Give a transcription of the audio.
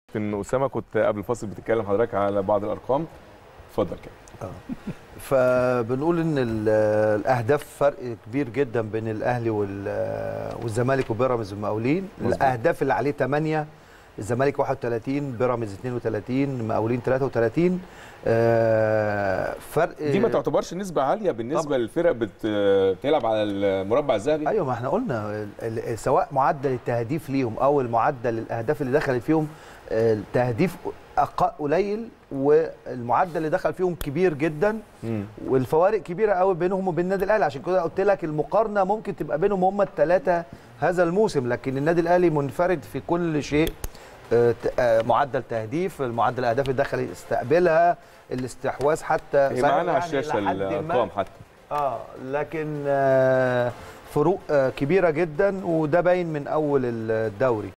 ان اسامه كنت قبل الفاصل بتتكلم حضرتك على بعض الارقام اتفضل كده فبنقول ان ال- الاهداف فرق كبير جدا بين الاهلي وال- والزمالك وبيراميدز والمقاولين مظبوط. الاهداف اللي عليه 8 الزمالك 31 بيراميدز 32 مقاولين 33 آه، فرق دي ما تعتبرش نسبه عاليه بالنسبه للفرق بت- بتلعب على المربع الذهبي ايوه ما احنا قلنا ال- ال- سواء معدل التهديف ليهم او المعدل الاهداف اللي دخلت فيهم آه، التهديف أق- قليل والمعدل اللي دخل فيهم كبير جدا مم. والفوارق كبيره قوي بينهم وبين النادي الاهلي عشان كده قلت لك المقارنه ممكن تبقى بينهم هم الثلاثه هذا الموسم لكن النادي الاهلي منفرد في كل شيء آه، ت- آه، معدل تهديف المعدل الاهداف اللي دخل استقبلها الاستحواذ حتى هي صحيح معانا على يعني الشاشه لحد ما- الارقام حتى اه لكن آه، فروق آه، كبيره جدا وده باين من اول الدوري